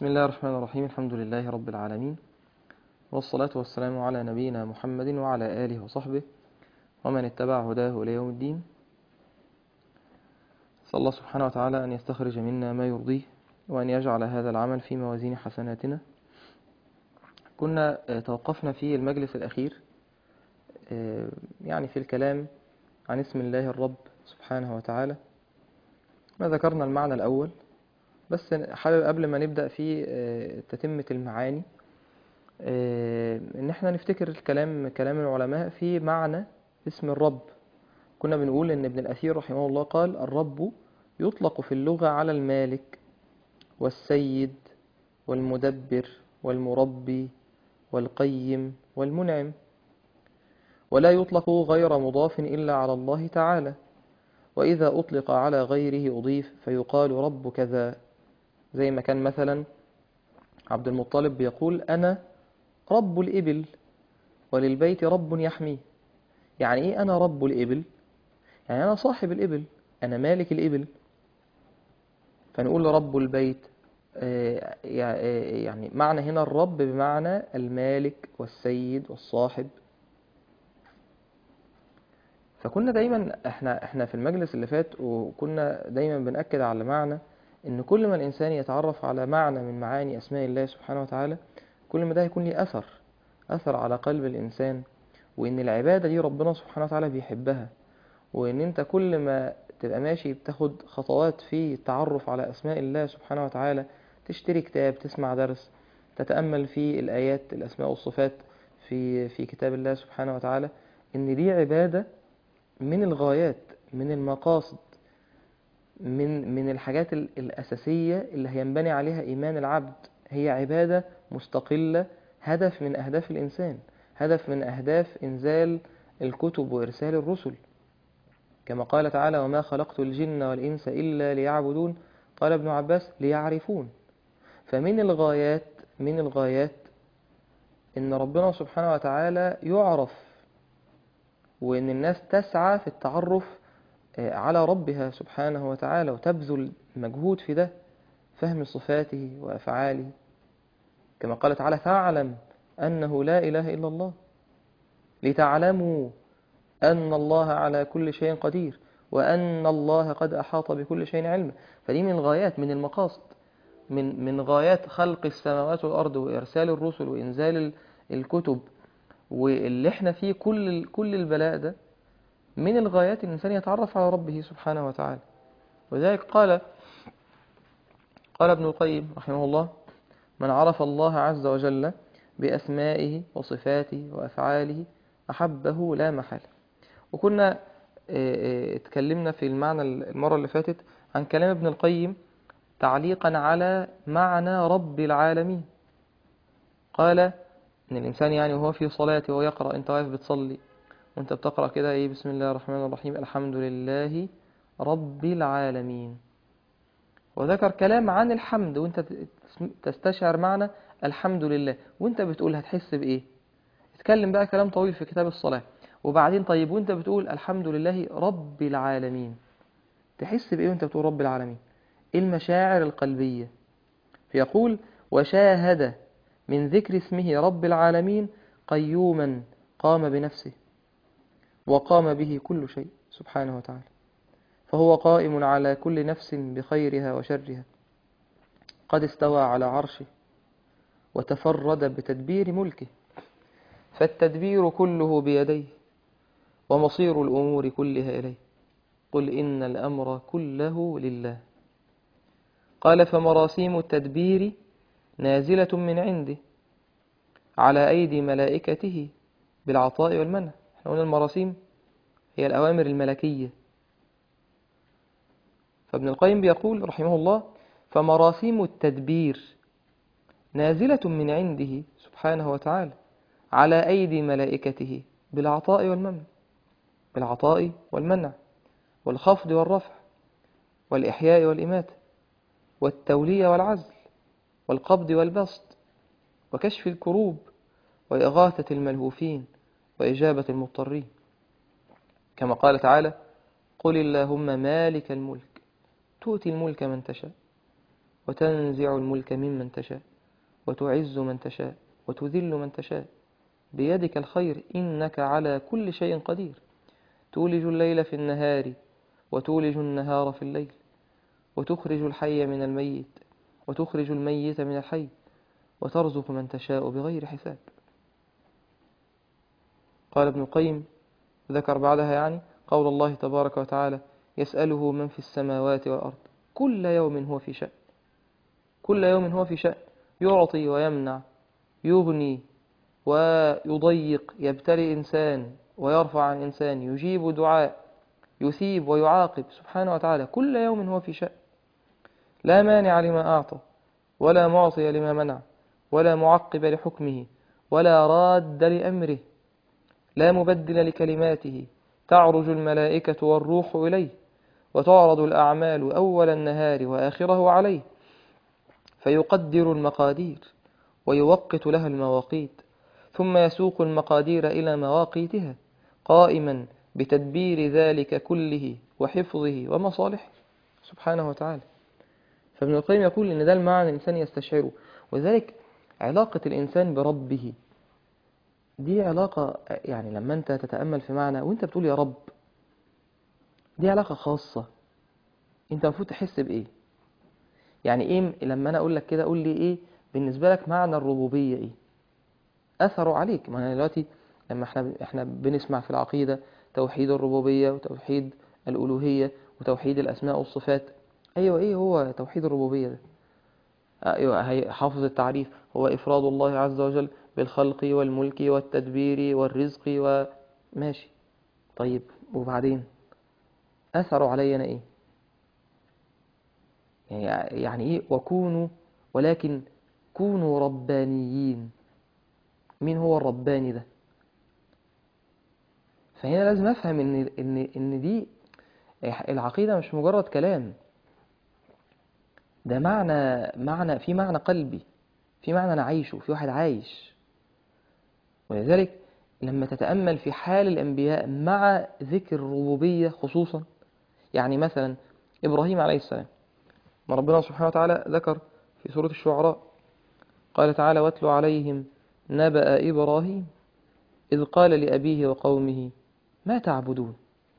بسم الله الرحمن الرحيم الحمد لله رب العالمين والصلاة والسلام على نبينا محمد وعلى آله وصحبه ومن اتبع هداه إلى يوم الدين صلى الله سبحانه وتعالى أن يستخرج منا ما يرضيه وأن يجعل هذا العمل في موازين حسناتنا كنا توقفنا في المجلس الأخير يعني في الكلام عن اسم الله الرب سبحانه وتعالى ما ذكرنا المعنى الأول بس حابب قبل ما نبدأ في تتمة المعاني ان احنا نفتكر الكلام كلام العلماء في معنى اسم الرب كنا بنقول ان ابن الأثير رحمه الله قال الرب يطلق في اللغة على المالك والسيد والمدبر والمربي والقيم والمنعم ولا يطلق غير مضاف إلا على الله تعالى وإذا أطلق على غيره أضيف فيقال رب كذا زي ما كان مثلا عبد المطلب بيقول أنا رب الإبل وللبيت رب يحميه يعني إيه أنا رب الإبل يعني أنا صاحب الإبل أنا مالك الإبل فنقول رب البيت يعني معنى هنا الرب بمعنى المالك والسيد والصاحب فكنا دايما احنا احنا في المجلس اللي فات وكنا دايما بنأكد على معنى ان كل ما الانسان يتعرف على معنى من معاني اسماء الله سبحانه وتعالى كل ما ده هيكون ليه اثر اثر على قلب الانسان وان العبادة دي ربنا سبحانه وتعالى بيحبها وان انت كل ما تبقى ماشي بتاخد خطوات في التعرف على اسماء الله سبحانه وتعالى تشتري كتاب تسمع درس تتأمل في الآيات الأسماء والصفات في في كتاب الله سبحانه وتعالى إن دي عبادة من الغايات من المقاصد من من الحاجات الأساسية اللي هينبني عليها إيمان العبد هي عبادة مستقلة هدف من أهداف الإنسان هدف من أهداف إنزال الكتب وإرسال الرسل كما قال تعالى وما خلقت الجن والإنس إلا ليعبدون قال ابن عباس ليعرفون فمن الغايات من الغايات إن ربنا سبحانه وتعالى يعرف وإن الناس تسعى في التعرف على ربها سبحانه وتعالى وتبذل مجهود في ده فهم صفاته وأفعاله كما قال تعالى فاعلم أنه لا إله إلا الله لتعلموا أن الله على كل شيء قدير وأن الله قد أحاط بكل شيء علما فدي من الغايات من المقاصد من من غايات خلق السماوات والأرض وإرسال الرسل وإنزال الكتب واللي احنا فيه كل كل البلاء ده من الغايات الإنسان يتعرف على ربه سبحانه وتعالى وذلك قال قال ابن القيم رحمه الله من عرف الله عز وجل بأسمائه وصفاته وأفعاله أحبه لا محالة وكنا اتكلمنا في المعنى المرة اللي فاتت عن كلام ابن القيم تعليقا على معنى رب العالمين قال ان الانسان يعني وهو في صلاته ويقرا انت واقف بتصلي وانت بتقرا كده ايه بسم الله الرحمن الرحيم الحمد لله رب العالمين وذكر كلام عن الحمد وانت تستشعر معنى الحمد لله وانت بتقول هتحس بايه اتكلم بقى كلام طويل في كتاب الصلاه وبعدين طيب وانت بتقول الحمد لله رب العالمين تحس بايه وانت بتقول رب العالمين المشاعر القلبية فيقول وشاهد من ذكر اسمه رب العالمين قيوما قام بنفسه وقام به كل شيء سبحانه وتعالى فهو قائم على كل نفس بخيرها وشرها قد استوى على عرشه وتفرد بتدبير ملكه فالتدبير كله بيديه ومصير الأمور كلها إليه قل إن الأمر كله لله قال فمراسيم التدبير نازلة من عنده على أيدي ملائكته بالعطاء والمنع احنا قلنا المراسيم هي الأوامر الملكية فابن القيم بيقول رحمه الله فمراسيم التدبير نازلة من عنده سبحانه وتعالى على أيدي ملائكته بالعطاء والمنع بالعطاء والمنع والخفض والرفع والإحياء والإماتة والتولية والعزل والقبض والبسط وكشف الكروب وإغاثة الملهوفين وإجابة المضطرين كما قال تعالى قل اللهم مالك الملك تؤتي الملك من تشاء وتنزع الملك ممن تشاء وتعز من تشاء وتذل من تشاء بيدك الخير إنك على كل شيء قدير تولج الليل في النهار وتولج النهار في الليل وتخرج الحي من الميت وتخرج الميت من الحي وترزق من تشاء بغير حساب قال ابن القيم ذكر بعدها يعني قول الله تبارك وتعالى يسأله من في السماوات والأرض كل يوم هو في شأن كل يوم هو في شأن يعطي ويمنع يغني ويضيق يبتلي إنسان ويرفع عن إنسان يجيب دعاء يثيب ويعاقب سبحانه وتعالى كل يوم هو في شأن لا مانع لما أعطى ولا معطي لما منع ولا معقب لحكمه ولا راد لأمره لا مبدل لكلماته تعرج الملائكة والروح إليه وتعرض الأعمال أول النهار وآخره عليه فيقدر المقادير ويوقت لها المواقيت ثم يسوق المقادير إلى مواقيتها قائما بتدبير ذلك كله وحفظه ومصالحه سبحانه وتعالى فابن القيم يقول إن ده المعنى الإنسان يستشعره وذلك علاقة الإنسان بربه دي علاقة يعني لما أنت تتأمل في معنى وأنت بتقول يا رب دي علاقة خاصة أنت المفروض تحس بإيه يعني إيه لما أنا أقول لك كده قول لي إيه بالنسبة لك معنى الربوبية إيه أثره عليك ما أنا دلوقتي لما إحنا إحنا بنسمع في العقيدة توحيد الربوبية وتوحيد الألوهية وتوحيد الأسماء والصفات أيوة إيه هو توحيد الربوبية ده أيوة هي حافظ التعريف هو إفراد الله عز وجل بالخلق والملك والتدبير والرزق وماشي طيب وبعدين أثروا علي أنا إيه يعني يعني إيه وكونوا ولكن كونوا ربانيين مين هو الرباني ده فهنا لازم أفهم إن إن إن دي العقيدة مش مجرد كلام ده معنى معنى في معنى قلبي في معنى أنا عايشه في واحد عايش ولذلك لما تتأمل في حال الأنبياء مع ذكر الربوبية خصوصا يعني مثلا إبراهيم عليه السلام ما ربنا سبحانه وتعالى ذكر في سورة الشعراء قال تعالى واتل عليهم نبأ إبراهيم إذ قال لأبيه وقومه ما تعبدون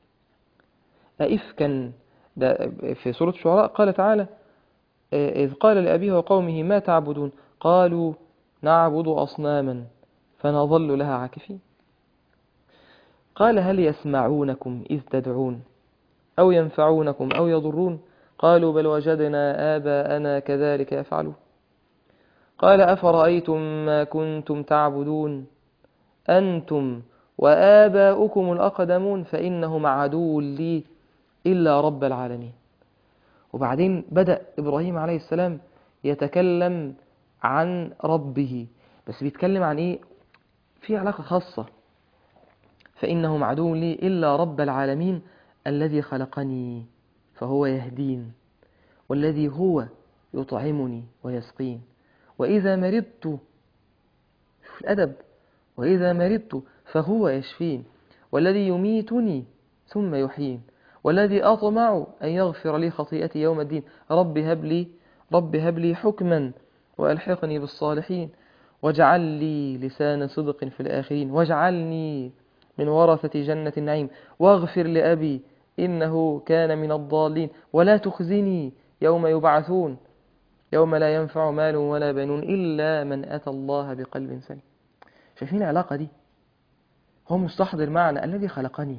أئفكا ده في سورة الشعراء قال تعالى إذ قال لأبيه وقومه ما تعبدون قالوا نعبد أصناما فنظل لها عاكفين قال هل يسمعونكم إذ تدعون أو ينفعونكم أو يضرون قالوا بل وجدنا آباءنا كذلك يفعلون قال أفرأيتم ما كنتم تعبدون أنتم وآباؤكم الأقدمون فإنهم عدو لي إلا رب العالمين وبعدين بدأ إبراهيم عليه السلام يتكلم عن ربه بس بيتكلم عن إيه في علاقة خاصة فإنهم عدو لي إلا رب العالمين الذي خلقني فهو يهدين والذي هو يطعمني ويسقين وإذا مرضت شوف الأدب وإذا مرضت فهو يشفين والذي يميتني ثم يحيين والذي أطمع أن يغفر لي خطيئتي يوم الدين رب هب لي رب هب لي حكما وألحقني بالصالحين واجعل لي لسان صدق في الآخرين واجعلني من ورثة جنة النعيم واغفر لأبي إنه كان من الضالين ولا تخزني يوم يبعثون يوم لا ينفع مال ولا بنون إلا من أتى الله بقلب سليم شايفين العلاقة دي هو مستحضر معنى الذي خلقني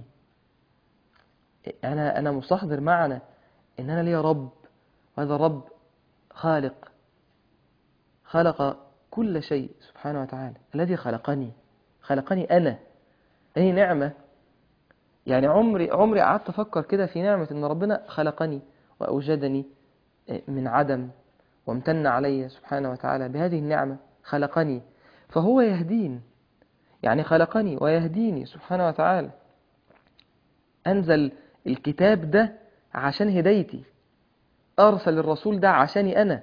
أنا أنا مستحضر معنى إن أنا لي رب وهذا الرب خالق خلق كل شيء سبحانه وتعالى الذي خلقني خلقني أنا هي نعمة يعني عمري عمري قعدت أفكر كده في نعمة إن ربنا خلقني وأوجدني من عدم وامتن علي سبحانه وتعالى بهذه النعمة خلقني فهو يهدين يعني خلقني ويهديني سبحانه وتعالى أنزل الكتاب ده عشان هدايتي أرسل الرسول ده عشاني أنا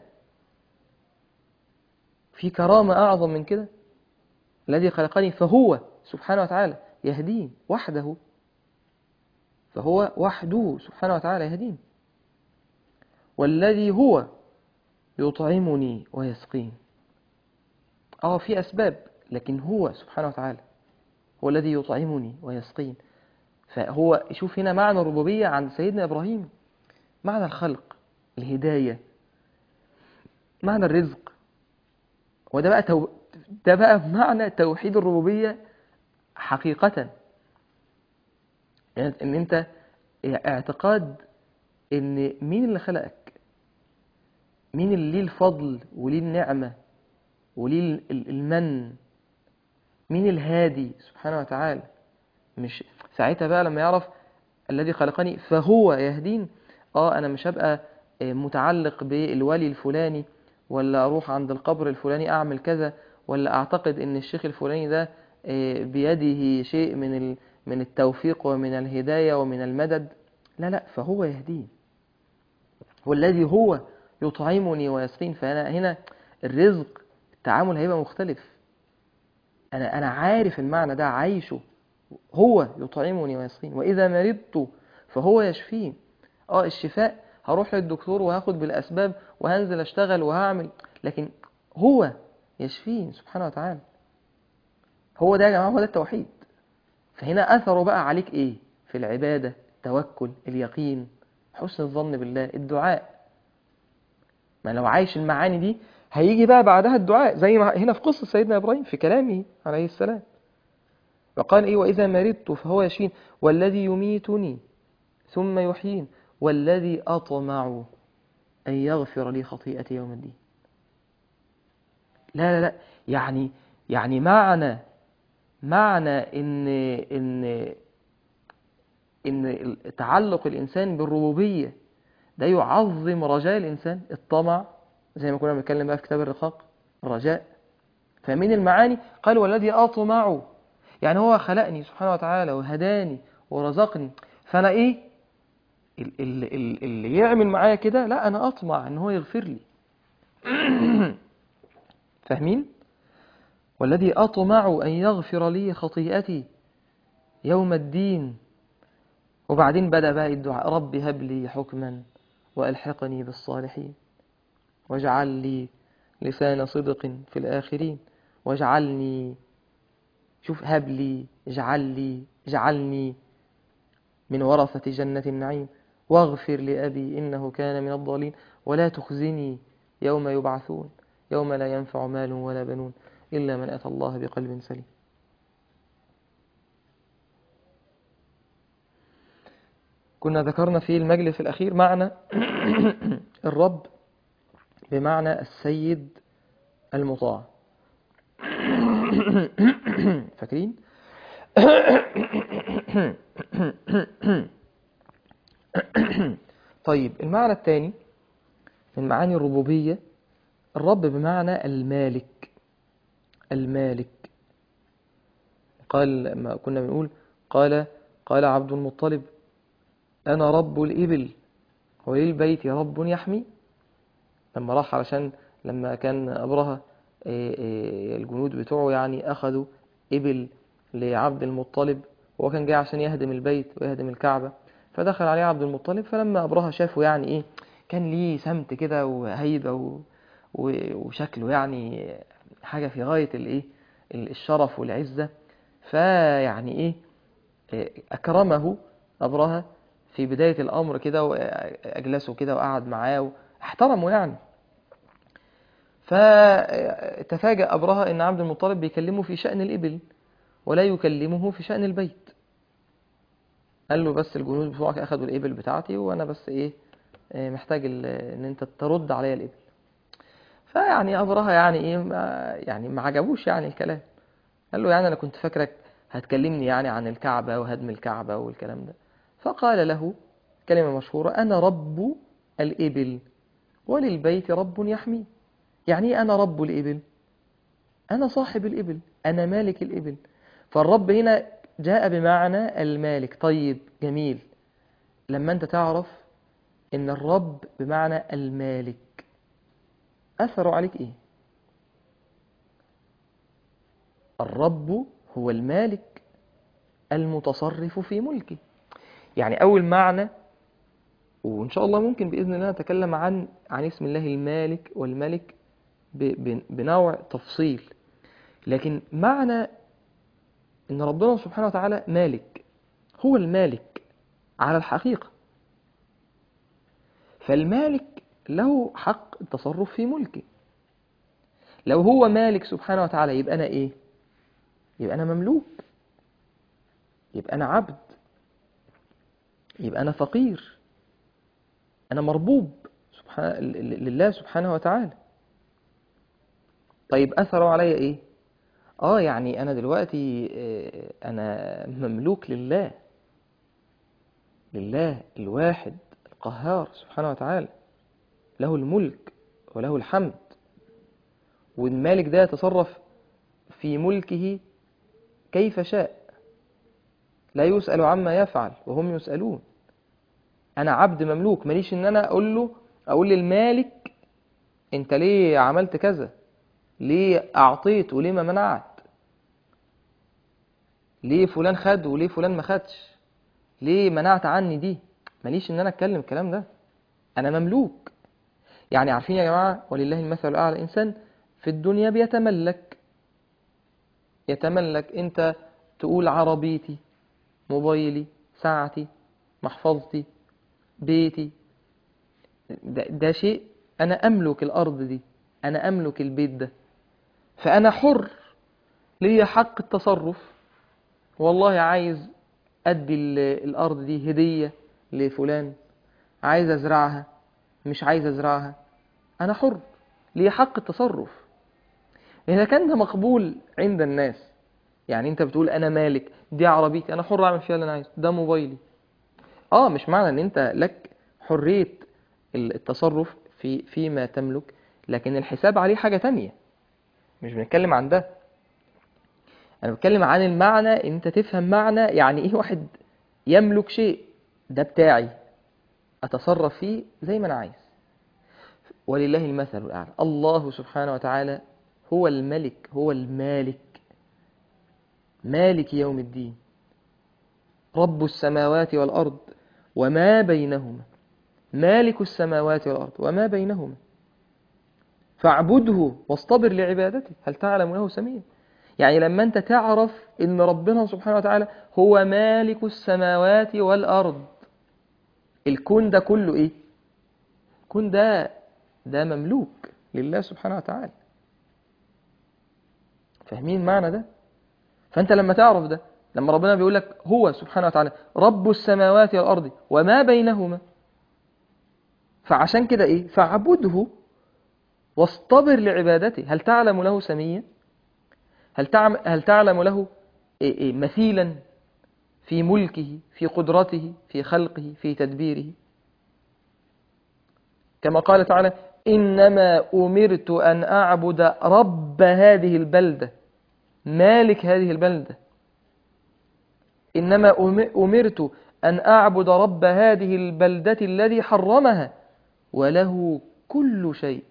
في كرامة أعظم من كده الذي خلقني فهو سبحانه وتعالى يهدين وحده فهو وحده سبحانه وتعالى يهدين والذي هو يطعمني ويسقين اه في أسباب لكن هو سبحانه وتعالى هو الذي يطعمني ويسقين فهو شوف هنا معنى الربوبية عند سيدنا إبراهيم معنى الخلق الهداية معنى الرزق وده بقى تو... ده بقى معنى توحيد الربوبية حقيقة يعني ان انت اعتقاد ان مين اللي خلقك مين اللي ليه الفضل وليه النعمة وليه ال- المن مين الهادي سبحانه وتعالى مش ساعتها بقى لما يعرف الذي خلقني فهو يهدين اه انا مش هبقى آه، متعلق بالولي الفلاني ولا اروح عند القبر الفلاني اعمل كذا ولا اعتقد ان الشيخ الفلاني ده آه، بيده شيء من ال- من التوفيق ومن الهداية ومن المدد لا لا فهو يهدين والذي هو يطعمني ويسقين فانا هنا الرزق التعامل هيبقى مختلف انا انا عارف المعنى ده عايشه هو يطعمني ويسقين واذا مرضت فهو يشفين اه الشفاء هروح للدكتور وهاخد بالاسباب وهنزل اشتغل وهعمل لكن هو يشفين سبحانه وتعالى هو ده يا جماعه هو ده التوحيد فهنا اثره بقى عليك ايه في العباده التوكل اليقين حسن الظن بالله الدعاء ما لو عايش المعاني دي هيجي بقى بعدها الدعاء زي ما هنا في قصة سيدنا إبراهيم في كلامه عليه السلام وقال إيه وإذا مرضت فهو يشفين والذي يميتني ثم يحيين والذي أطمع أن يغفر لي خطيئتي يوم الدين لا لا لا يعني يعني معنى معنى إن إن إن تعلق الإنسان بالربوبية ده يعظم رجاء الإنسان الطمع زي ما كنا بنتكلم بقى في كتاب الرقاق الرجاء فمن المعاني قال والذي أطمع يعني هو خلقني سبحانه وتعالى وهداني ورزقني فأنا إيه ال- ال- ال- اللي يعمل معايا كده لا أنا أطمع إن هو يغفر لي فاهمين والذي أطمع أن يغفر لي خطيئتي يوم الدين وبعدين بدأ بقى الدعاء رب هب لي حكما وألحقني بالصالحين واجعل لي لسان صدق في الآخرين واجعلني شوف هب لي اجعل لي اجعلني من ورثة جنة النعيم واغفر لأبي إنه كان من الضالين ولا تخزني يوم يبعثون يوم لا ينفع مال ولا بنون إلا من أتى الله بقلب سليم كنا ذكرنا في المجلس الأخير معنى الرب بمعنى السيد المطاع فاكرين طيب المعنى الثاني من معاني الربوبية الرب بمعنى المالك المالك قال لما كنا بنقول قال قال عبد المطلب أنا رب الإبل وللبيت رب يحمي لما راح علشان لما كان أبرهة إيه إيه الجنود بتوعه يعني أخذوا إبل لعبد المطلب وهو كان جاي عشان يهدم البيت ويهدم الكعبة فدخل عليه عبد المطلب فلما أبرهة شافه يعني إيه كان ليه سمت كده وهيبة و... و... وشكله يعني حاجة في غاية الإيه الشرف والعزة فيعني إيه إيه أكرمه أبرهة في بداية الأمر كده وأجلسه كده وقعد معاه احترمه يعني فتفاجأ أبرهة أن عبد المطلب بيكلمه في شأن الإبل ولا يكلمه في شأن البيت قال له بس الجنود بتوعك أخذوا الإبل بتاعتي وأنا بس إيه محتاج أن أنت ترد عليا الإبل فيعني أبرهة يعني إيه ما يعني ما عجبوش يعني الكلام قال له يعني أنا كنت فاكرك هتكلمني يعني عن الكعبة وهدم الكعبة والكلام ده فقال له كلمة مشهورة أنا رب الإبل وللبيت رب يحمي يعني أنا رب الإبل أنا صاحب الإبل أنا مالك الإبل فالرب هنا جاء بمعنى المالك طيب جميل لما أنت تعرف إن الرب بمعنى المالك أثر عليك إيه الرب هو المالك المتصرف في ملكه يعني أول معنى وإن شاء الله ممكن بإذن الله نتكلم عن عن اسم الله المالك والملك ب- ب- بنوع تفصيل لكن معنى إن ربنا سبحانه وتعالى مالك هو المالك على الحقيقة فالمالك له حق التصرف في ملكه لو هو مالك سبحانه وتعالى يبقى أنا إيه؟ يبقى أنا مملوك يبقى أنا عبد يبقى أنا فقير أنا مربوب سبحان ل- لله سبحانه وتعالى طيب أثروا عليا إيه؟ آه يعني أنا دلوقتي آه، أنا مملوك لله لله الواحد القهار سبحانه وتعالى له الملك وله الحمد والمالك ده يتصرف في ملكه كيف شاء لا يسأل عما يفعل وهم يسألون أنا عبد مملوك ماليش إن أنا أقول له أقول للمالك أنت ليه عملت كذا ليه أعطيت وليه ما منعت ليه فلان خد وليه فلان ما خدش ليه منعت عني دي ماليش إن أنا أتكلم الكلام ده أنا مملوك يعني عارفين يا جماعة ولله المثل الأعلى الإنسان في الدنيا بيتملك يتملك أنت تقول عربيتي موبايلي ساعتي محفظتي بيتي ده, ده شيء أنا أملك الأرض دي أنا أملك البيت ده فأنا حر ليا حق التصرف والله عايز أدي ال- الأرض دي هدية لفلان عايز أزرعها مش عايز أزرعها أنا حر ليا حق التصرف إذا كان ده مقبول عند الناس يعني أنت بتقول أنا مالك دي عربيتي أنا حر أعمل فيها اللي أنا عايزه ده موبايلي اه مش معنى ان انت لك حرية التصرف في فيما تملك لكن الحساب عليه حاجة تانية مش بنتكلم عن ده انا بتكلم عن المعنى ان انت تفهم معنى يعني ايه واحد يملك شيء ده بتاعي اتصرف فيه زي ما انا عايز ولله المثل الاعلى الله سبحانه وتعالى هو الملك هو المالك مالك يوم الدين رب السماوات والأرض وما بينهما مالك السماوات والأرض وما بينهما فاعبده واصطبر لعبادته هل تعلم له سميا يعني لما أنت تعرف إن ربنا سبحانه وتعالى هو مالك السماوات والأرض الكون ده كله إيه؟ الكون ده ده مملوك لله سبحانه وتعالى فاهمين المعنى ده؟ فأنت لما تعرف ده لما ربنا بيقول لك هو سبحانه وتعالى رب السماوات والأرض وما بينهما فعشان كده إيه فاعبده واصطبر لعبادته هل تعلم له سميا هل تعلم, هل تعلم له إيه إيه مثيلا في ملكه في قدرته في خلقه في تدبيره كما قال تعالى إنما أمرت أن أعبد رب هذه البلدة مالك هذه البلدة إنما أمرت أن أعبد رب هذه البلدة الذي حرمها وله كل شيء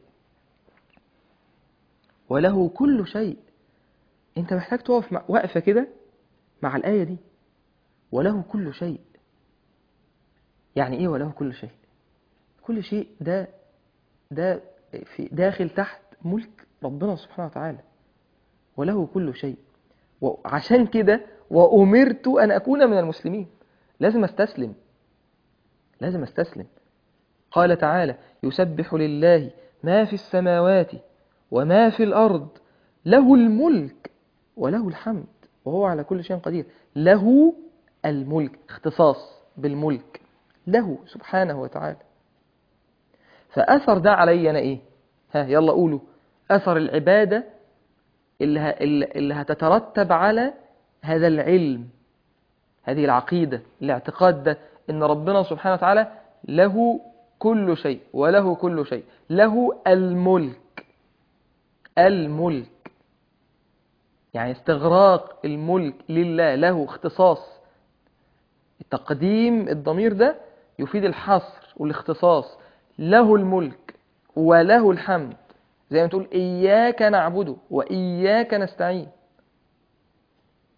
وله كل شيء أنت محتاج تقف مع وقفة كده مع الآية دي وله كل شيء يعني إيه وله كل شيء كل شيء ده ده في داخل تحت ملك ربنا سبحانه وتعالى وله كل شيء وعشان كده وأمرت أن أكون من المسلمين لازم أستسلم لازم أستسلم قال تعالى يسبح لله ما في السماوات وما في الأرض له الملك وله الحمد وهو على كل شيء قدير له الملك اختصاص بالملك له سبحانه وتعالى فأثر ده علي أنا إيه ها يلا قولوا أثر العبادة اللي, ه... اللي هتترتب على هذا العلم هذه العقيدة الاعتقاد ده إن ربنا سبحانه وتعالى له كل شيء وله كل شيء له الملك الملك يعني استغراق الملك لله له اختصاص تقديم الضمير ده يفيد الحصر والاختصاص له الملك وله الحمد زي ما تقول إياك نعبد وإياك نستعين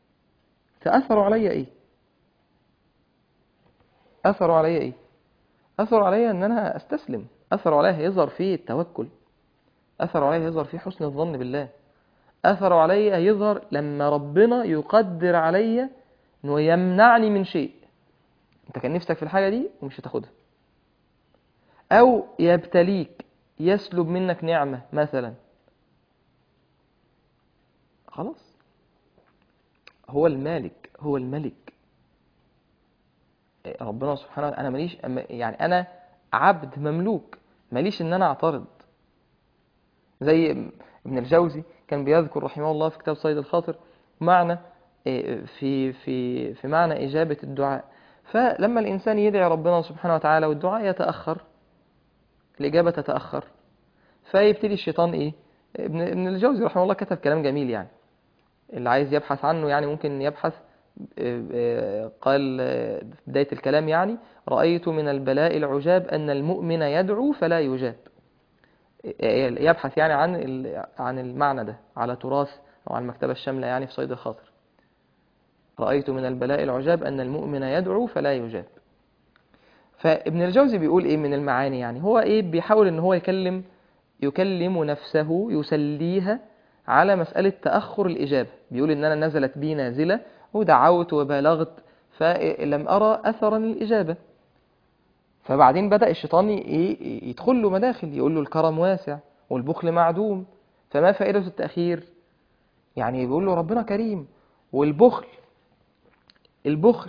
فأثروا علي إيه أثروا علي إيه أثر عليا إن أنا أستسلم أثر عليا هيظهر فيه التوكل أثر عليا هيظهر فيه حسن الظن بالله أثر عليا هيظهر لما ربنا يقدر عليا إنه يمنعني من شيء أنت كان نفسك في الحاجة دي ومش هتاخدها أو يبتليك يسلب منك نعمة مثلا خلاص هو المالك هو الملك ربنا سبحانه وتعالى انا ماليش يعني انا عبد مملوك ماليش ان انا اعترض زي ابن الجوزي كان بيذكر رحمه الله في كتاب صيد الخاطر معنى في في في معنى اجابه الدعاء فلما الانسان يدعي ربنا سبحانه وتعالى والدعاء يتاخر الاجابه تتاخر فيبتدي الشيطان ايه ابن ابن الجوزي رحمه الله كتب كلام جميل يعني اللي عايز يبحث عنه يعني ممكن يبحث قال في بداية الكلام يعني رأيت من البلاء العجاب أن المؤمن يدعو فلا يجاب يبحث يعني عن عن المعنى ده على تراث أو على المكتبة الشاملة يعني في صيد الخاطر رأيت من البلاء العجاب أن المؤمن يدعو فلا يجاب فابن الجوزي بيقول إيه من المعاني يعني هو إيه بيحاول إن هو يكلم يكلم نفسه يسليها على مسألة تأخر الإجابة بيقول إن أنا نزلت بي نازلة ودعوت وبالغت فلم أرى أثرا الإجابة فبعدين بدأ الشيطان يدخل له مداخل يقول له الكرم واسع والبخل معدوم فما فائدة التأخير يعني بيقول له ربنا كريم والبخل البخل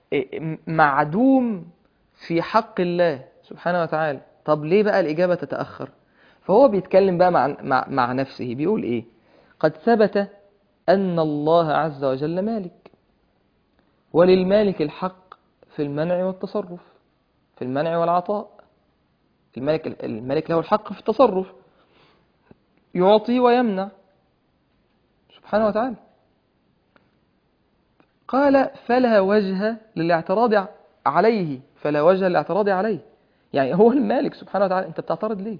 معدوم في حق الله سبحانه وتعالى طب ليه بقى الإجابة تتأخر فهو بيتكلم بقى مع, مع, مع نفسه بيقول إيه قد ثبت أن الله عز وجل مالك وللمالك الحق في المنع والتصرف في المنع والعطاء الملك الملك له الحق في التصرف يعطي ويمنع سبحانه وتعالى قال فلا وجه للاعتراض عليه فلا وجه للاعتراض عليه يعني هو المالك سبحانه وتعالى انت بتعترض ليه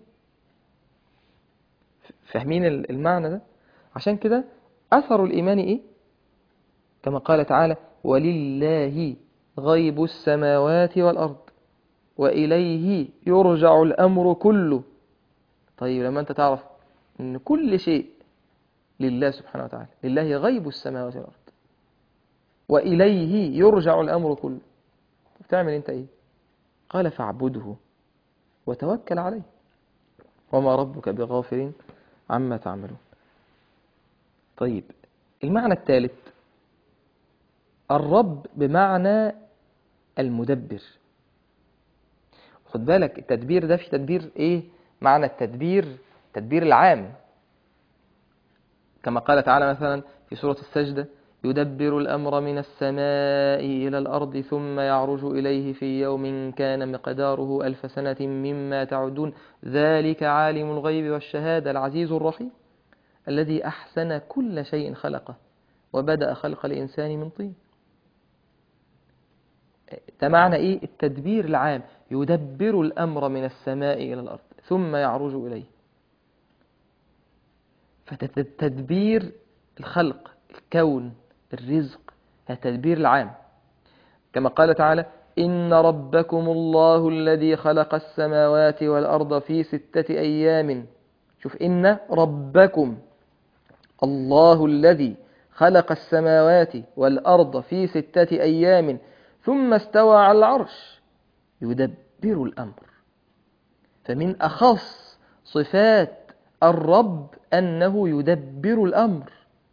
فاهمين المعنى ده عشان كده أثر الإيمان إيه كما قال تعالى ولله غيب السماوات والأرض وإليه يرجع الأمر كله طيب لما أنت تعرف أن كل شيء لله سبحانه وتعالى لله غيب السماوات والأرض وإليه يرجع الأمر كله بتعمل أنت إيه قال فاعبده وتوكل عليه وما ربك بغافر عما تعملون طيب المعنى الثالث الرب بمعنى المدبر خد بالك التدبير ده في تدبير ايه معنى التدبير التدبير العام كما قال تعالى مثلا في سورة السجدة يدبر الأمر من السماء إلى الأرض ثم يعرج إليه في يوم كان مقداره ألف سنة مما تعدون ذلك عالم الغيب والشهادة العزيز الرحيم الذي أحسن كل شيء خلقه وبدأ خلق الإنسان من طين ده معنى إيه التدبير العام يدبر الأمر من السماء إلى الأرض ثم يعرج إليه فتدبير الخلق الكون الرزق التدبير العام كما قال تعالى إن ربكم الله الذي خلق السماوات والأرض في ستة أيام شوف إن ربكم الله الذي خلق السماوات والأرض في ستة أيام ثم استوى على العرش يدبر الأمر فمن أخص صفات الرب أنه يدبر الأمر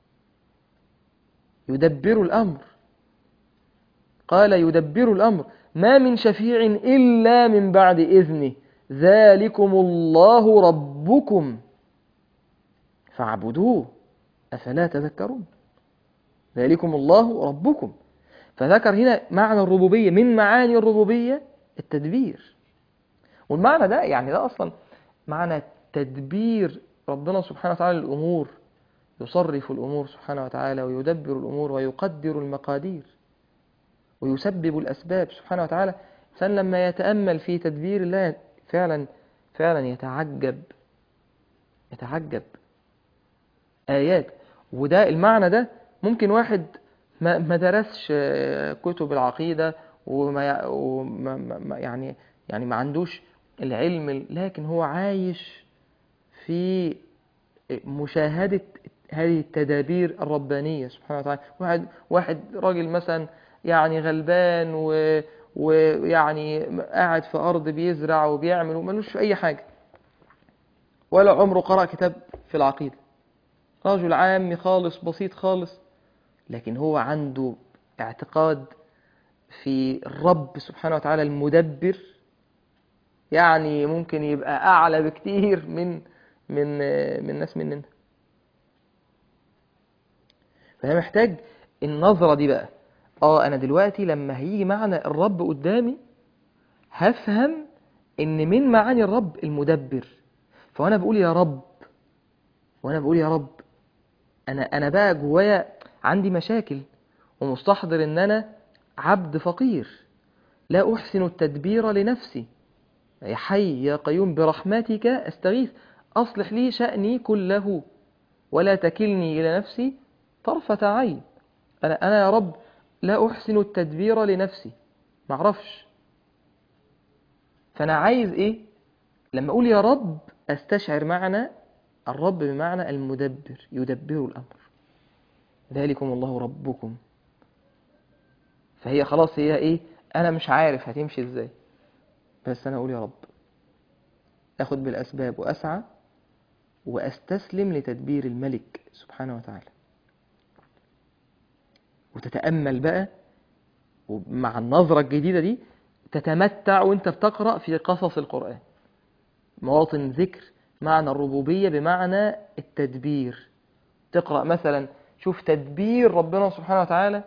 يدبر الأمر قال يدبر الأمر ما من شفيع إلا من بعد إذنه ذلكم الله ربكم فاعبدوه أفلا تذكرون ذلكم الله ربكم فذكر هنا معنى الربوبية من معاني الربوبية التدبير والمعنى ده يعني ده أصلا معنى تدبير ربنا سبحانه وتعالى الأمور يصرف الأمور سبحانه وتعالى ويدبر الأمور ويقدر المقادير ويسبب الأسباب سبحانه وتعالى الإنسان لما يتأمل في تدبير الله فعلا فعلا يتعجب يتعجب آيات وده المعنى ده ممكن واحد ما ما درسش كتب العقيدة وما وما يعني يعني ما عندوش العلم لكن هو عايش في مشاهدة هذه التدابير الربانية سبحانه وتعالى واحد واحد راجل مثلا يعني غلبان و ويعني قاعد في أرض بيزرع وبيعمل وملوش في أي حاجة ولا عمره قرأ كتاب في العقيدة رجل عامي خالص بسيط خالص لكن هو عنده اعتقاد في الرب سبحانه وتعالى المدبر يعني ممكن يبقى أعلى بكتير من من من ناس مننا فهي محتاج النظرة دي بقى اه انا دلوقتي لما هيجي معنى الرب قدامي هفهم ان من معاني الرب المدبر فوانا بقول يا رب وانا بقول يا رب انا انا بقى جوايا عندي مشاكل ومستحضر ان انا عبد فقير لا احسن التدبير لنفسي يا حي يا قيوم برحمتك استغيث اصلح لي شأني كله ولا تكلني الى نفسي طرفة عين انا انا يا رب لا أحسن التدبير لنفسي معرفش فأنا عايز إيه لما أقول يا رب أستشعر معنى الرب بمعنى المدبر يدبر الأمر ذلكم الله ربكم فهي خلاص هي إيه أنا مش عارف هتمشي إزاي بس أنا أقول يا رب أخد بالأسباب وأسعى وأستسلم لتدبير الملك سبحانه وتعالى وتتأمل بقى ومع النظرة الجديدة دي تتمتع وانت بتقرأ في قصص القرآن مواطن ذكر معنى الربوبية بمعنى التدبير تقرأ مثلا شوف تدبير ربنا سبحانه وتعالى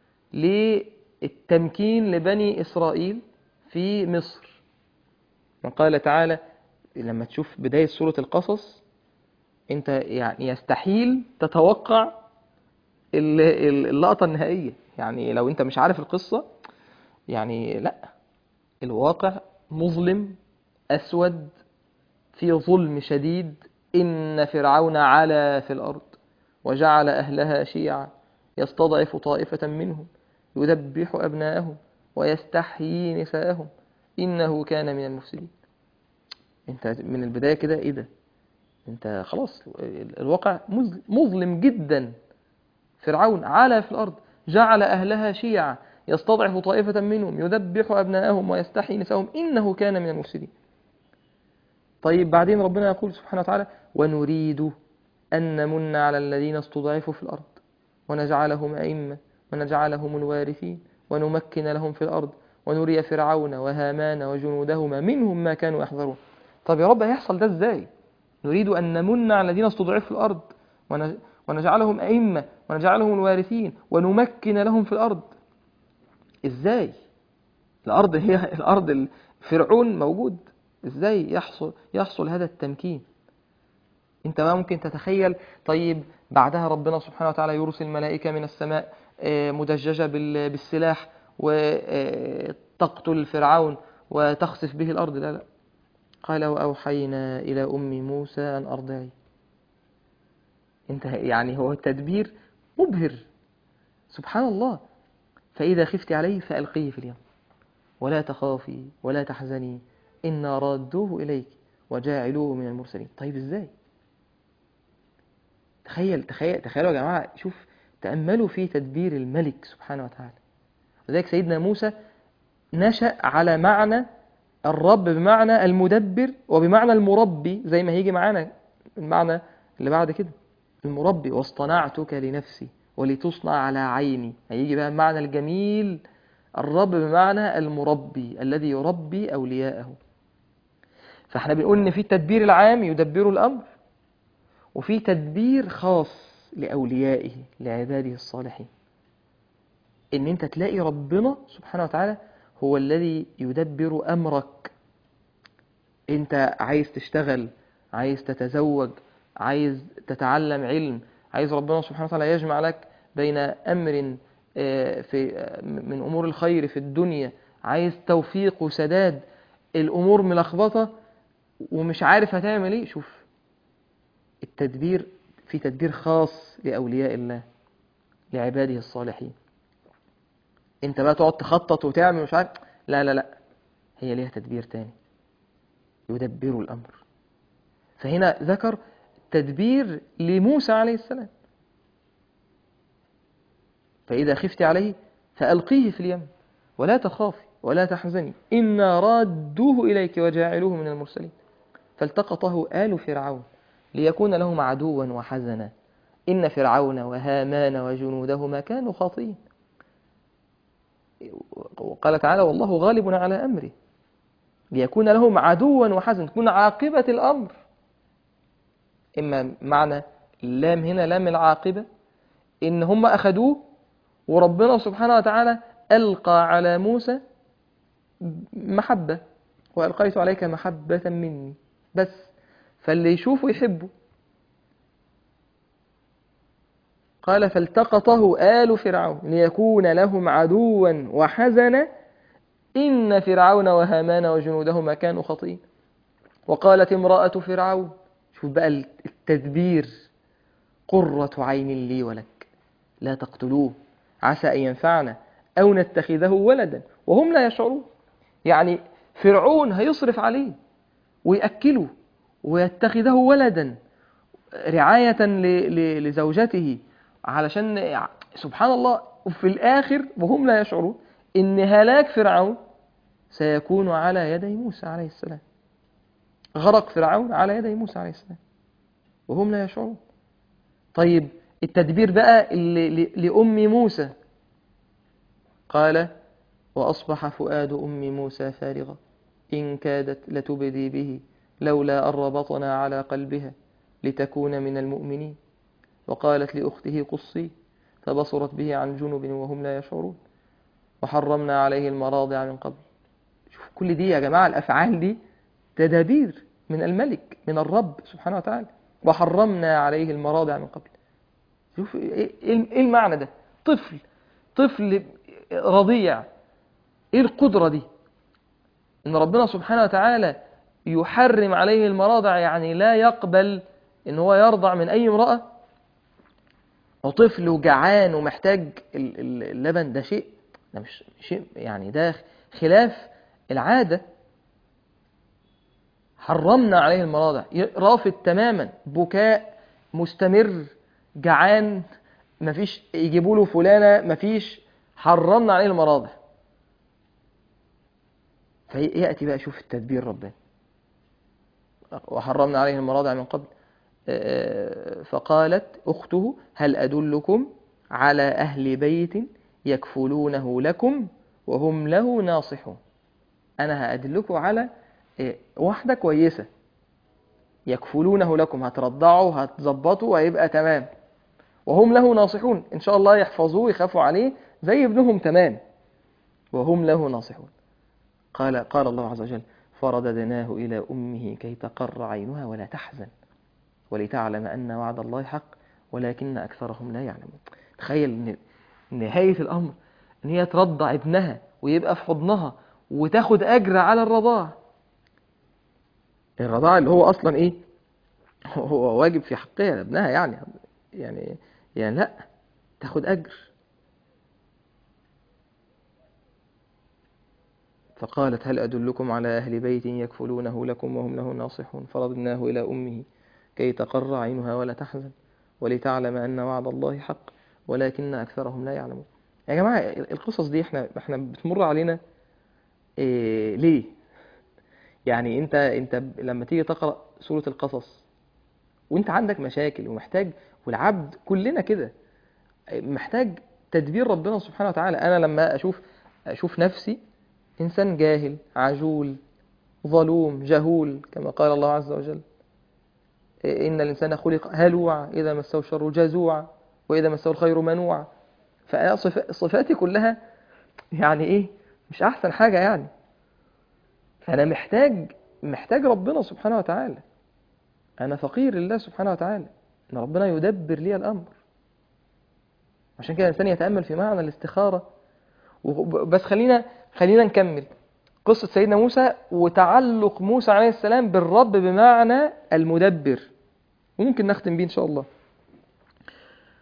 للتمكين لبني إسرائيل في مصر وقال تعالى لما تشوف بداية سورة القصص انت يعني يستحيل تتوقع اللقطة النهائية يعني لو انت مش عارف القصة يعني لا الواقع مظلم أسود في ظلم شديد إن فرعون علا في الأرض وجعل أهلها شيعا يستضعف طائفة منهم يذبح أبناءهم ويستحيي نساءهم إنه كان من المفسدين انت من البداية كده ايه ده انت خلاص الواقع مظلم جدا فرعون علا في الأرض جعل أهلها شيعا يستضعف طائفة منهم يذبح أبناءهم ويستحيي نساءهم إنه كان من المفسدين طيب بعدين ربنا يقول سبحانه وتعالى ونريد أن نمن على الذين استضعفوا في الأرض ونجعلهم أئمة ونجعلهم الوارثين ونمكن لهم في الأرض ونري فرعون وهامان وجنودهما منهم ما كانوا يحذرون طب يا رب هيحصل ده ازاي نريد أن نمن على الذين استضعفوا في الأرض ونجعلهم أئمة ونجعلهم الوارثين ونمكن لهم في الأرض إزاي الأرض هي الأرض فرعون موجود إزاي يحصل يحصل هذا التمكين أنت ما ممكن تتخيل طيب بعدها ربنا سبحانه وتعالى يرسل ملائكة من السماء مدججة بالسلاح وتقتل فرعون وتخسف به الأرض لا لا قال وأوحينا إلى أم موسى أن أرضعي انت يعني هو التدبير مبهر سبحان الله فإذا خفت عليه فألقيه في اليم ولا تخافي ولا تحزني إنا رادوه إليك وجاعلوه من المرسلين طيب إزاي تخيل تخيل تخيلوا يا جماعة شوف تأملوا في تدبير الملك سبحانه وتعالى لذلك سيدنا موسى نشأ على معنى الرب بمعنى المدبر وبمعنى المربي زي ما هيجي معانا المعنى اللي بعد كده المربي واصطنعتك لنفسي ولتصنع على عيني هيجي بقى المعنى الجميل الرب بمعنى المربي الذي يربي أولياءه فاحنا بنقول ان في التدبير العام يدبر الأمر وفي تدبير خاص لأوليائه لعباده الصالحين ان انت تلاقي ربنا سبحانه وتعالى هو الذي يدبر أمرك انت عايز تشتغل عايز تتزوج عايز تتعلم علم عايز ربنا سبحانه وتعالى يجمع لك بين أمر في من أمور الخير في الدنيا عايز توفيق وسداد الأمور ملخبطة ومش عارف هتعمل ايه شوف التدبير في تدبير خاص لأولياء الله لعباده الصالحين انت بقى تقعد تخطط وتعمل مش عارف لا لا لا هي ليها تدبير تاني يدبر الأمر فهنا ذكر تدبير لموسى عليه السلام فإذا خفت عليه فألقيه في اليم ولا تخافي ولا تحزني إنا رادوه إليك وجاعلوه من المرسلين فالتقطه آل فرعون ليكون لهم عدوا وحزنا إن فرعون وهامان وجنودهما كانوا خاطئين وقال تعالى والله غالب على أمره ليكون لهم عدوا وحزنا تكون عاقبة الأمر إما معنى اللام هنا لام العاقبة إن هم أخذوه وربنا سبحانه وتعالى ألقى على موسى محبة وألقيت عليك محبة مني بس فاللي يشوفه يحبه قال فالتقطه آل فرعون ليكون لهم عدوا وحزنا إن فرعون وهامان وجنودهما كانوا خطيئين وقالت امرأة فرعون شوف بقى التدبير قرة عين لي ولك لا تقتلوه عسى أن ينفعنا أو نتخذه ولدا وهم لا يشعرون يعني فرعون هيصرف عليه ويأكله ويتخذه ولدا رعاية لزوجته علشان سبحان الله وفي الآخر وهم لا يشعرون إن هلاك فرعون سيكون على يدي موسى عليه السلام غرق فرعون على يدي موسى عليه السلام وهم لا يشعرون طيب التدبير بقى اللي لأم موسى قال وأصبح فؤاد أم موسى فارغا إن كادت لتبدي به لولا أن ربطنا على قلبها لتكون من المؤمنين وقالت لأخته قصي فبصرت به عن جنب وهم لا يشعرون وحرمنا عليه المراضع من قبل شوف كل دي يا جماعة الأفعال دي تدابير من الملك من الرب سبحانه وتعالى وحرمنا عليه المراضع من قبل شوف ايه المعنى ده طفل طفل رضيع ايه القدرة دي ان ربنا سبحانه وتعالى يحرم عليه المراضع يعني لا يقبل ان هو يرضع من اي امرأة وطفل وجعان ومحتاج اللبن ده شيء ده مش شيء يعني ده خلاف العادة حرمنا عليه المراضع رافض تماما بكاء مستمر جعان مفيش يجيبوا له فلانة مفيش حرمنا عليه المراضع فيأتي بقى شوف التدبير ربنا وحرمنا عليه المراضع من قبل فقالت أخته هل أدلكم على أهل بيت يكفلونه لكم وهم له ناصحون أنا هأدلكم على واحدة كويسة يكفلونه لكم هترضعوا هتظبطوا وهيبقى تمام وهم له ناصحون إن شاء الله يحفظوه يخافوا عليه زي ابنهم تمام وهم له ناصحون قال قال الله عز وجل فرددناه إلى أمه كي تقر عينها ولا تحزن ولتعلم أن وعد الله حق ولكن أكثرهم لا يعلمون تخيل إن نهاية الأمر إن هي ترضع ابنها ويبقى في حضنها وتاخد أجر على الرضاع الرضاع اللي هو أصلا إيه هو واجب في حقها لابنها يعني يعني يعني لا تاخد أجر فقالت هل أدلكم على أهل بيت يكفلونه لكم وهم له ناصحون فرددناه إلى أمه كي تقر عينها ولا تحزن ولتعلم أن وعد الله حق ولكن أكثرهم لا يعلمون يا جماعة القصص دي احنا احنا بتمر علينا إيه ليه يعني انت انت لما تيجي تقرأ سورة القصص وانت عندك مشاكل ومحتاج والعبد كلنا كده محتاج تدبير ربنا سبحانه وتعالى انا لما اشوف اشوف نفسي انسان جاهل عجول ظلوم جهول كما قال الله عز وجل إن الإنسان خلق هلوعا إذا مسه الشر جزوعا وإذا مسه الخير منوعا فأنا صفاتي كلها يعني إيه مش أحسن حاجة يعني فأنا محتاج محتاج ربنا سبحانه وتعالى أنا فقير لله سبحانه وتعالى إن ربنا يدبر لي الأمر عشان كده الإنسان يتأمل في معنى الاستخارة بس خلينا خلينا نكمل قصة سيدنا موسى وتعلق موسى عليه السلام بالرب بمعنى المدبر وممكن نختم بيه إن شاء الله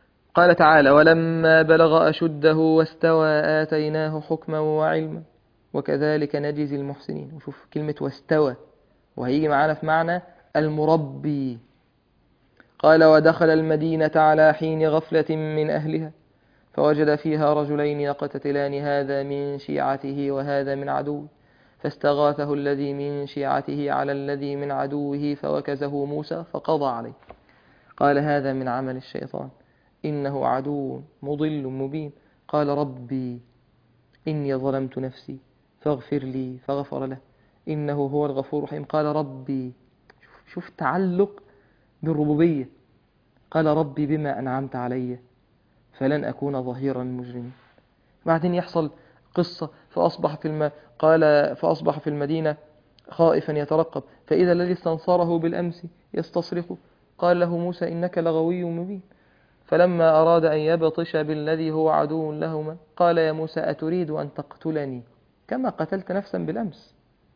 قال تعالى ولما بلغ أشده واستوى آتيناه حكما وعلما وكذلك نجزي المحسنين وشوف كلمة واستوى وهيجي معانا في معنى المربي قال ودخل المدينة على حين غفلة من أهلها فوجد فيها رجلين يقتتلان هذا من شيعته وهذا من عدوه فاستغاثه الذي من شيعته على الذي من عدوه فوكزه موسى فقضى عليه قال هذا من عمل الشيطان إنه عدو مضل مبين قال ربي إني ظلمت نفسي فاغفر لي فغفر له إنه هو الغفور الرحيم قال ربي شوف, شوف تعلق بالربوبية قال ربي بما أنعمت علي فلن أكون ظهيرا للمجرمين بعدين يحصل قصة فأصبح في الم... قال فأصبح في المدينة خائفا يترقب فإذا الذي استنصره بالأمس يستصرخه قال له موسى إنك لغوي مبين فلما أراد أن يبطش بالذي هو عدو لهما قال يا موسى أتريد أن تقتلني كما قتلت نفسا بالأمس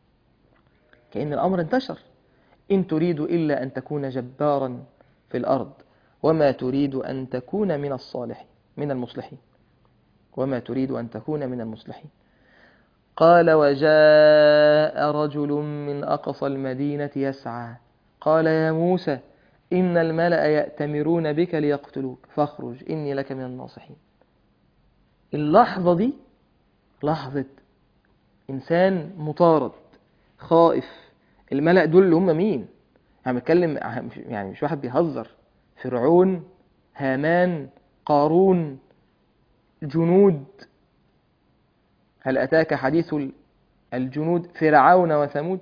كأن الأمر انتشر إن تريد إلا أن تكون جبارا في الأرض وما تريد أن تكون من الصالحين من المصلحين وما تريد أن تكون من المصلحين قال وجاء رجل من أقصى المدينة يسعى قال يا موسى إن الملأ يأتمرون بك ليقتلوك فاخرج إني لك من الناصحين اللحظة دي لحظة إنسان مطارد خائف الملأ دول اللي هم مين؟ احنا بنتكلم يعني مش واحد بيهزر فرعون هامان قارون جنود هل أتاك حديث الجنود فرعون وثمود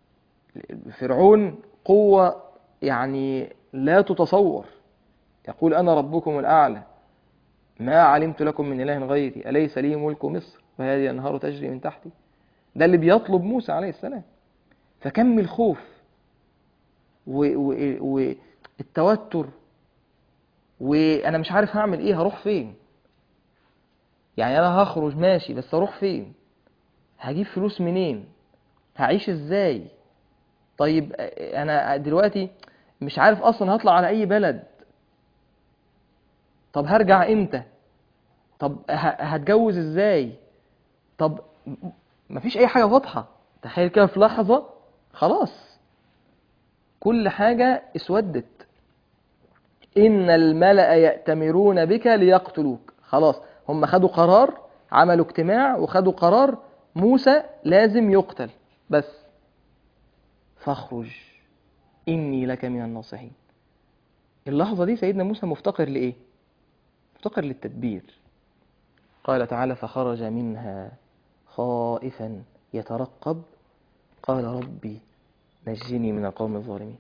فرعون قوة يعني لا تتصور يقول أنا ربكم الأعلى ما علمت لكم من إله غيري أليس لي ملك مصر وهذه الأنهار تجري من تحتي ده اللي بيطلب موسى عليه السلام فكم الخوف والتوتر وأنا مش عارف هعمل إيه هروح فين يعني أنا هخرج ماشي بس أروح فين هجيب فلوس منين هعيش إزاي طيب أنا دلوقتي مش عارف أصلا هطلع على أي بلد طب هرجع إمتى طب هتجوز إزاي طب مفيش أي حاجة واضحة تخيل كده في لحظة خلاص كل حاجة اسودت إن الملأ يأتمرون بك ليقتلوك خلاص هم خدوا قرار عملوا اجتماع وخدوا قرار موسى لازم يقتل بس فاخرج إني لك من الناصحين اللحظة دي سيدنا موسى مفتقر لإيه؟ مفتقر للتدبير قال تعالى فخرج منها خائفا يترقب قال ربي نجني من القوم الظالمين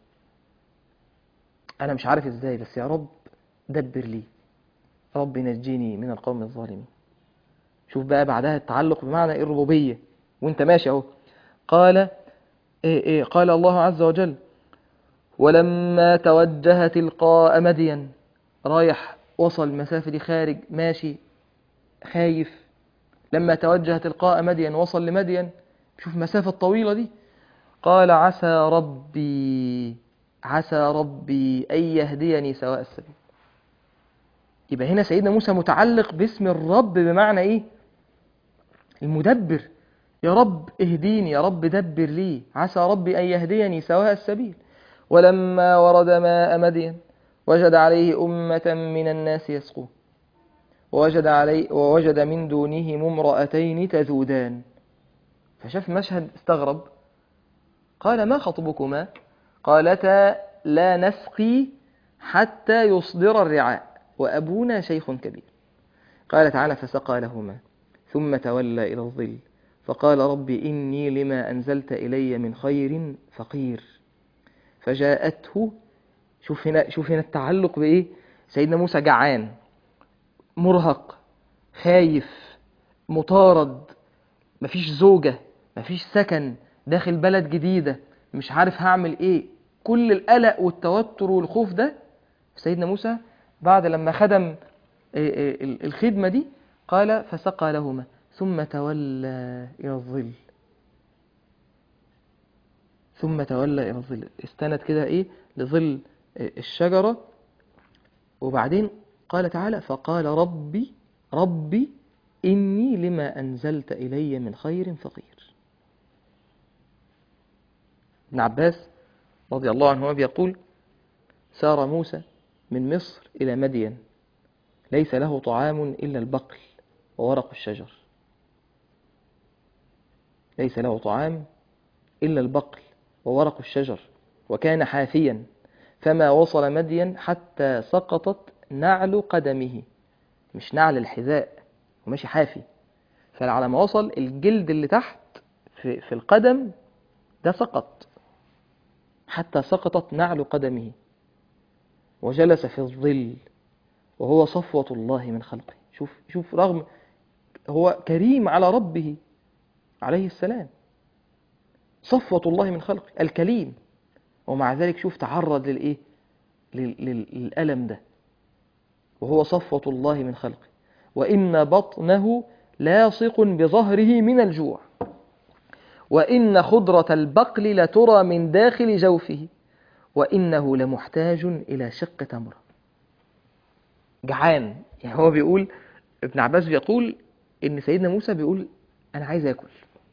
أنا مش عارف إزاي بس يا رب دبر لي رب نجيني من القوم الظالمين شوف بقى بعدها التعلق بمعنى إيه الربوبية وانت ماشي اهو قال إيه إيه قال الله عز وجل ولما توجه تلقاء مدين رايح وصل المسافة دي خارج ماشي خايف لما توجه تلقاء مدين وصل لمدين شوف المسافة الطويلة دي قال عسى ربي عسى ربي أن يهديني سواء السبيل يبقى هنا سيدنا موسى متعلق باسم الرب بمعنى ايه المدبر يا رب اهديني يا رب دبر لي عسى ربي أن يهديني سواء السبيل ولما ورد ماء مدين وجد عليه أمة من الناس يسقون ووجد, علي ووجد من دونهم امرأتين تذودان فشاف مشهد استغرب قال ما خطبكما قالتا لا نسقي حتى يصدر الرعاء وأبونا شيخ كبير قال تعالى فسقى لهما ثم تولى إلى الظل فقال رب إني لما أنزلت إلي من خير فقير فجاءته شوف هنا, شوف هنا التعلق بإيه سيدنا موسى جعان مرهق خايف مطارد مفيش زوجة مفيش سكن داخل بلد جديدة مش عارف هعمل ايه كل القلق والتوتر والخوف ده سيدنا موسى بعد لما خدم الخدمة دي قال فسقى لهما ثم تولى إلى الظل ثم تولى إلى الظل استند كده إيه لظل الشجرة وبعدين قال تعالى فقال ربي ربي إني لما أنزلت إلي من خير فقير ابن عباس رضي الله عنهما بيقول سار موسى من مصر إلى مدين ليس له طعام إلا البقل وورق الشجر ليس له طعام إلا البقل وورق الشجر وكان حافيا فما وصل مدين حتى سقطت نعل قدمه مش نعل الحذاء وماشي حافي فعلى ما وصل الجلد اللي تحت في, في القدم ده سقط حتى سقطت نعل قدمه وجلس في الظل وهو صفوة الله من خلقه شوف شوف رغم هو كريم على ربه عليه السلام صفوة الله من خلقه الكليم ومع ذلك شوف تعرض للإيه لل- لل- للألم ده وهو صفوة الله من خلقه وإن بطنه لاصق بظهره من الجوع وإن خضرة البقل لترى من داخل جوفه وإنه لمحتاج إلى شق تمرة جعان يعني هو بيقول ابن عباس بيقول إن سيدنا موسى بيقول أنا عايز آكل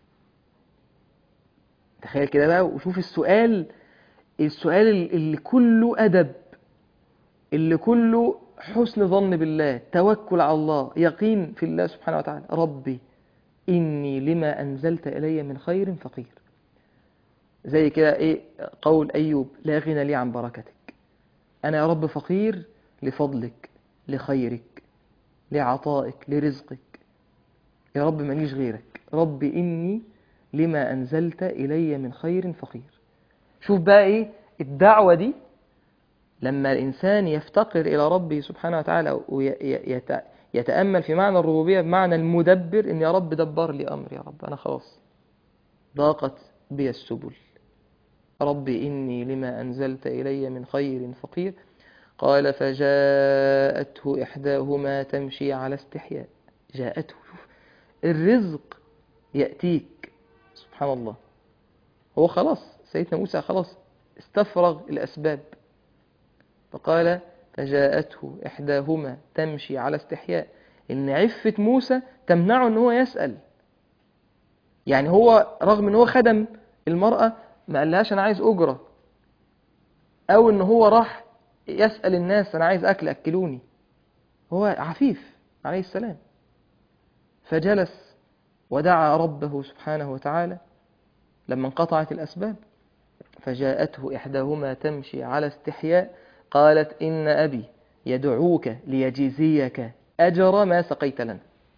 تخيل كده بقى وشوف السؤال السؤال اللي كله أدب اللي كله حسن ظن بالله توكل على الله يقين في الله سبحانه وتعالى ربي إني لما أنزلت إلي من خير فقير زي كده إيه قول أيوب لا غنى لي عن بركتك أنا يا رب فقير لفضلك لخيرك لعطائك لرزقك يا رب ماليش غيرك رب إني لما أنزلت إلي من خير فقير شوف بقى إيه الدعوة دي لما الإنسان يفتقر إلى ربه سبحانه وتعالى ويتأمل في معنى الربوبية بمعنى المدبر إن يا رب دبر لي أمر يا رب أنا خلاص ضاقت بي السبل ربي إني لما أنزلت إلي من خير فقير قال فجاءته إحداهما تمشي على استحياء جاءته شوف الرزق يأتيك سبحان الله هو خلاص سيدنا موسى خلاص استفرغ الأسباب فقال فجاءته إحداهما تمشي على استحياء إن عفة موسى تمنعه إن هو يسأل يعني هو رغم إن هو خدم المرأة ما قالهاش أنا عايز أجرة أو إن هو راح يسأل الناس أنا عايز أكل أكلوني هو عفيف عليه السلام فجلس ودعا ربه سبحانه وتعالى لما انقطعت الأسباب فجاءته إحداهما تمشي على استحياء قالت إن أبي يدعوك ليجزيك أجر ما سقيت لنا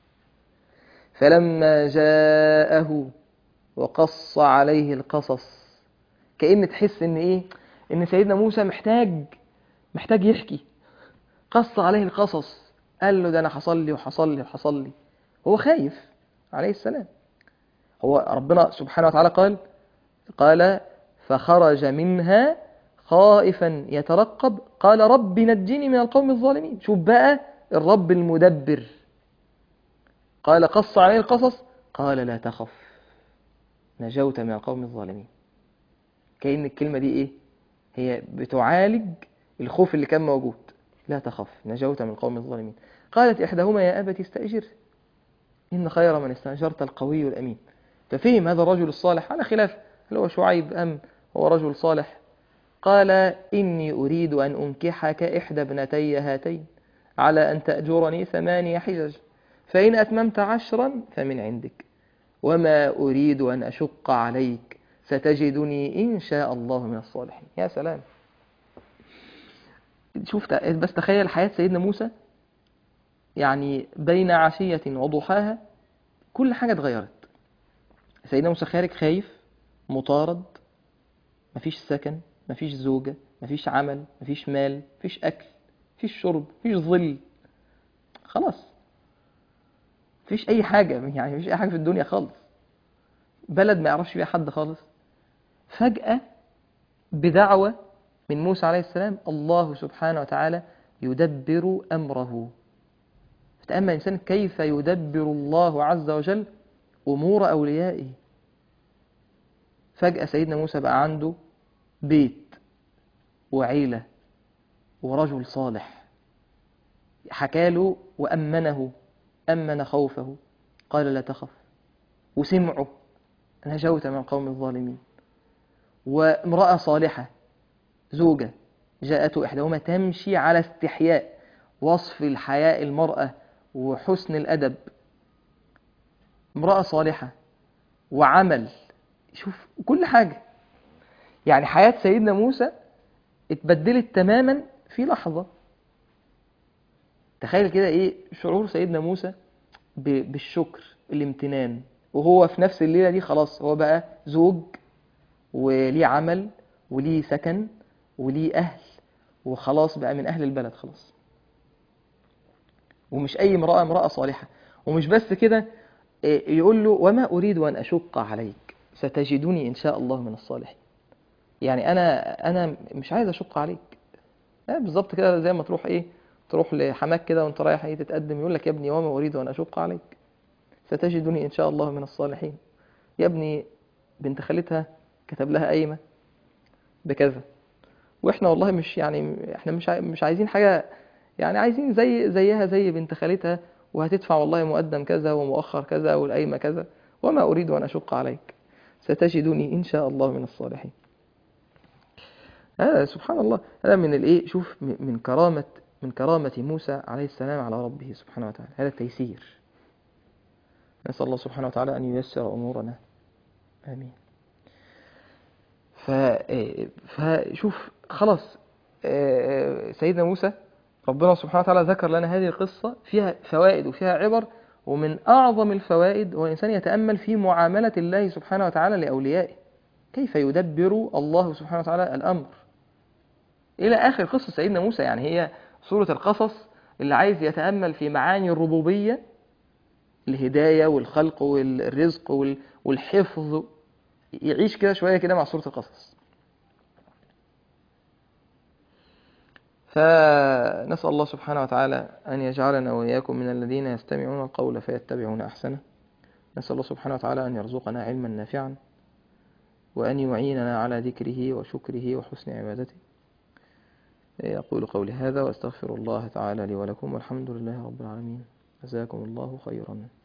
فلما جاءه وقص عليه القصص كأن تحس إن إيه إن سيدنا موسى محتاج محتاج يحكي قص عليه القصص قال له ده أنا حصل لي وحصل لي وحصل لي هو خايف عليه السلام هو ربنا سبحانه وتعالى قال قال فخرج منها خائفا يترقب قال رب نجني من القوم الظالمين شوف بقى الرب المدبر قال قص عليه القصص قال لا تخف نجوت من القوم الظالمين كأن الكلمة دي ايه هي بتعالج الخوف اللي كان موجود لا تخف نجوت من القوم الظالمين قالت إحداهما يا أبت استأجر إن خير من استأجرت القوي الأمين ففهم هذا الرجل الصالح على خلاف هل هو شعيب أم هو رجل صالح قال إني أريد أن أنكحك إحدى ابنتي هاتين على أن تأجرني ثمانية حجج فإن أتممت عشرا فمن عندك وما أريد أن أشق عليك ستجدني إن شاء الله من الصالحين يا سلام شوف بس تخيل حياة سيدنا موسى يعني بين عشية وضحاها كل حاجة اتغيرت سيدنا موسى خارج خايف مطارد مفيش سكن مفيش زوجة مفيش عمل مفيش مال مفيش أكل مفيش شرب مفيش ظل خلاص مفيش أي حاجة يعني مفيش أي حاجة في الدنيا خالص بلد ما يعرفش فيها حد خالص فجأة بدعوة من موسى عليه السلام الله سبحانه وتعالى يدبر أمره فتأمل الإنسان كيف يدبر الله عز وجل أمور أوليائه فجأة سيدنا موسى بقى عنده بيت وعيلة ورجل صالح حكاله وأمنه أمن خوفه قال لا تخف وسمعه نجوت من قوم الظالمين وامرأة صالحة زوجة جاءته إحداهما تمشي على استحياء وصف الحياء المرأة وحسن الأدب امرأة صالحة وعمل شوف كل حاجة يعني حياة سيدنا موسى اتبدلت تماما في لحظة تخيل كده ايه شعور سيدنا موسى ب- بالشكر الامتنان وهو في نفس الليلة دي خلاص هو بقى زوج وليه عمل وليه سكن وليه أهل وخلاص بقى من أهل البلد خلاص ومش أي امرأة امرأة صالحة ومش بس كده إيه، يقول له وما أريد أن أشق عليك ستجدني إن شاء الله من الصالحين يعني أنا أنا مش عايز أشق عليك لا بالظبط كده زي ما تروح إيه تروح لحماك كده وأنت رايح إيه تتقدم يقول لك يا ابني وما أريد أن أشق عليك ستجدني إن شاء الله من الصالحين يا ابني بنت خالتها كتب لها قايمة بكذا واحنا والله مش يعني احنا مش عاي- مش عايزين حاجة يعني عايزين زي زيها زي بنت خالتها وهتدفع والله مقدم كذا ومؤخر كذا والقايمة كذا وما أريد أن أشق عليك ستجدني إن شاء الله من الصالحين هذا سبحان الله هذا من الايه شوف م- من كرامة من كرامة موسى عليه السلام على ربه سبحانه وتعالى هذا التيسير نسأل الله سبحانه وتعالى أن ييسر أمورنا آمين ف... إيه، فشوف خلاص آه، سيدنا موسى ربنا سبحانه وتعالى ذكر لنا هذه القصة فيها فوائد وفيها عبر ومن أعظم الفوائد هو الإنسان يتأمل في معاملة الله سبحانه وتعالى لأوليائه كيف يدبر الله سبحانه وتعالى الأمر إلى آخر قصة سيدنا موسى يعني هي سورة القصص اللي عايز يتأمل في معاني الربوبية الهداية والخلق والرزق وال- والحفظ يعيش كده شوية كده مع سورة القصص فنسأل الله سبحانه وتعالى أن يجعلنا وإياكم من الذين يستمعون القول فيتبعون أحسنه نسأل الله سبحانه وتعالى أن يرزقنا علما نافعا وأن يعيننا على ذكره وشكره وحسن عبادته أقول قولي هذا وأستغفر الله تعالى لي ولكم والحمد لله رب العالمين جزاكم الله خيرا